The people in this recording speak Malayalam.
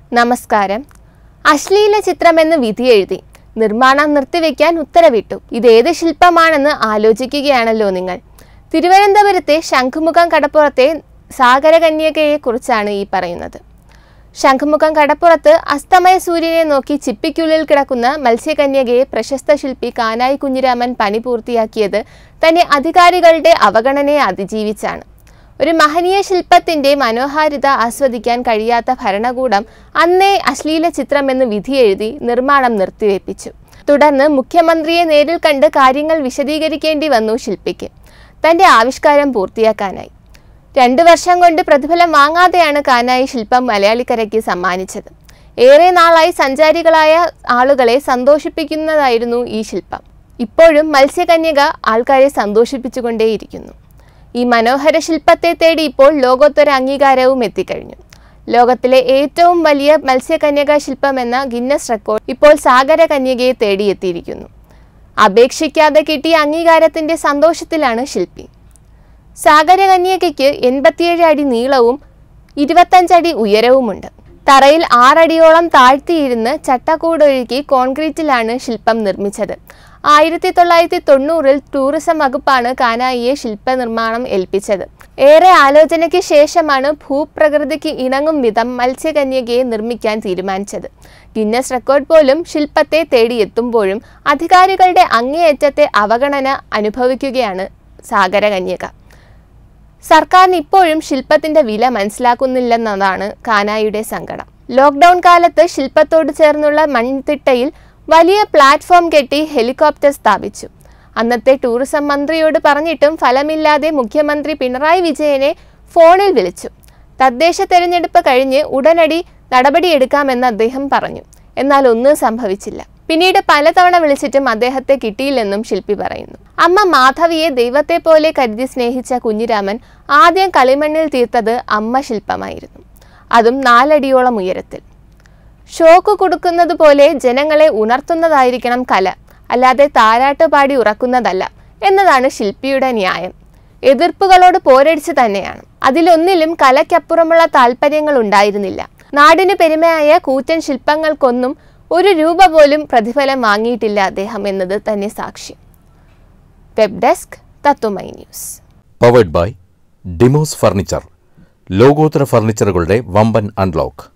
നമസ്കാരം അശ്ലീല ചിത്രമെന്ന് വിധിയെഴുതി നിർമ്മാണം നിർത്തിവെക്കാൻ ഉത്തരവിട്ടു ഇതേത് ശില്പമാണെന്ന് ആലോചിക്കുകയാണല്ലോ നിങ്ങൾ തിരുവനന്തപുരത്തെ ശംഖുമുഖം കടപ്പുറത്തെ സാഗരകന്യകയെ കുറിച്ചാണ് ഈ പറയുന്നത് ശംഖുമുഖം കടപ്പുറത്ത് അസ്തമയ സൂര്യനെ നോക്കി ചിപ്പിക്കുള്ളിൽ കിടക്കുന്ന മത്സ്യകന്യകയെ പ്രശസ്ത ശില്പി കാനായി കുഞ്ഞിരാമൻ പണി പൂർത്തിയാക്കിയത് തന്നെ അധികാരികളുടെ അവഗണനയെ അതിജീവിച്ചാണ് ഒരു മഹനീയ ശില്പത്തിന്റെ മനോഹാരിത ആസ്വദിക്കാൻ കഴിയാത്ത ഭരണകൂടം അന്നേ അശ്ലീല ചിത്രമെന്ന് വിധിയെഴുതി നിർമ്മാണം നിർത്തിവെപ്പിച്ചു തുടർന്ന് മുഖ്യമന്ത്രിയെ നേരിൽ കണ്ട് കാര്യങ്ങൾ വിശദീകരിക്കേണ്ടി വന്നു ശില്പിക്ക് തന്റെ ആവിഷ്കാരം പൂർത്തിയാക്കാനായി രണ്ടു വർഷം കൊണ്ട് പ്രതിഫലം വാങ്ങാതെയാണ് കാനായി ശില്പം മലയാളിക്കരയ്ക്ക് സമ്മാനിച്ചത് ഏറെ നാളായി സഞ്ചാരികളായ ആളുകളെ സന്തോഷിപ്പിക്കുന്നതായിരുന്നു ഈ ശില്പം ഇപ്പോഴും മത്സ്യകന്യക ആൾക്കാരെ സന്തോഷിപ്പിച്ചുകൊണ്ടേയിരിക്കുന്നു ഈ മനോഹര ശില്പത്തെ തേടി ഇപ്പോൾ ലോകോത്തര അംഗീകാരവും എത്തിക്കഴിഞ്ഞു ലോകത്തിലെ ഏറ്റവും വലിയ മത്സ്യകന്യക ശില്പം എന്ന ഗിന്നസ് റെക്കോർഡ് ഇപ്പോൾ സാഗര കന്യകയെ തേടിയെത്തിയിരിക്കുന്നു അപേക്ഷിക്കാതെ കിട്ടിയ അംഗീകാരത്തിന്റെ സന്തോഷത്തിലാണ് ശില്പി സാഗരകന്യകയ്ക്ക് എൺപത്തിയേഴ് അടി നീളവും ഇരുപത്തഞ്ചടി ഉയരവുമുണ്ട് തറയിൽ ആറടിയോളം താഴ്ത്തിയിരുന്ന് ചട്ടക്കൂടൊഴുക്കി കോൺക്രീറ്റിലാണ് ശില്പം നിർമ്മിച്ചത് ആയിരത്തി തൊള്ളായിരത്തി തൊണ്ണൂറിൽ ടൂറിസം വകുപ്പാണ് കാനായിയെ ശില്പനിർമ്മാണം ഏൽപ്പിച്ചത് ഏറെ ആലോചനയ്ക്ക് ശേഷമാണ് ഭൂപ്രകൃതിക്ക് ഇണങ്ങും വിധം മത്സ്യകന്യകയെ നിർമ്മിക്കാൻ തീരുമാനിച്ചത് ഗിന്നസ് റെക്കോർഡ് പോലും ശില്പത്തെ തേടിയെത്തുമ്പോഴും അധികാരികളുടെ അങ്ങേയറ്റത്തെ അവഗണന അനുഭവിക്കുകയാണ് സാഗരകന്യക സർക്കാരിന് ഇപ്പോഴും ശില്പത്തിന്റെ വില മനസ്സിലാക്കുന്നില്ലെന്നതാണ് കാനായിയുടെ സങ്കടം ലോക്ക്ഡൌൺ കാലത്ത് ശില്പത്തോട് ചേർന്നുള്ള മൺതിട്ടയിൽ വലിയ പ്ലാറ്റ്ഫോം കെട്ടി ഹെലികോപ്റ്റർ സ്ഥാപിച്ചു അന്നത്തെ ടൂറിസം മന്ത്രിയോട് പറഞ്ഞിട്ടും ഫലമില്ലാതെ മുഖ്യമന്ത്രി പിണറായി വിജയനെ ഫോണിൽ വിളിച്ചു തദ്ദേശ തെരഞ്ഞെടുപ്പ് കഴിഞ്ഞ് ഉടനടി നടപടിയെടുക്കാമെന്ന് അദ്ദേഹം പറഞ്ഞു എന്നാൽ ഒന്നും സംഭവിച്ചില്ല പിന്നീട് പലതവണ വിളിച്ചിട്ടും അദ്ദേഹത്തെ കിട്ടിയില്ലെന്നും ശില്പി പറയുന്നു അമ്മ മാധവിയെ ദൈവത്തെ പോലെ കരുതി സ്നേഹിച്ച കുഞ്ഞിരാമൻ ആദ്യം കളിമണ്ണിൽ തീർത്തത് അമ്മ ശില്പമായിരുന്നു അതും നാലടിയോളം ഉയരത്തിൽ ഷോക്ക് കൊടുക്കുന്നത് പോലെ ജനങ്ങളെ ഉണർത്തുന്നതായിരിക്കണം കല അല്ലാതെ താരാട്ട് പാടി ഉറക്കുന്നതല്ല എന്നതാണ് ശില്പിയുടെ ന്യായം എതിർപ്പുകളോട് പോരടിച്ച് തന്നെയാണ് അതിലൊന്നിലും കലയ്ക്കപ്പുറമുള്ള താല്പര്യങ്ങൾ ഉണ്ടായിരുന്നില്ല നാടിന് പെരുമയായ കൂറ്റൻ ശില്പങ്ങൾക്കൊന്നും ഒരു രൂപ പോലും പ്രതിഫലം വാങ്ങിയിട്ടില്ല അദ്ദേഹം എന്നത് തന്നെ സാക്ഷ്യം web desk Tatwamayi news powered by Demos furniture ലോകോത്തര ഫർണിച്ചറുകളുടെ വമ്പൻ അൺലോക്ക്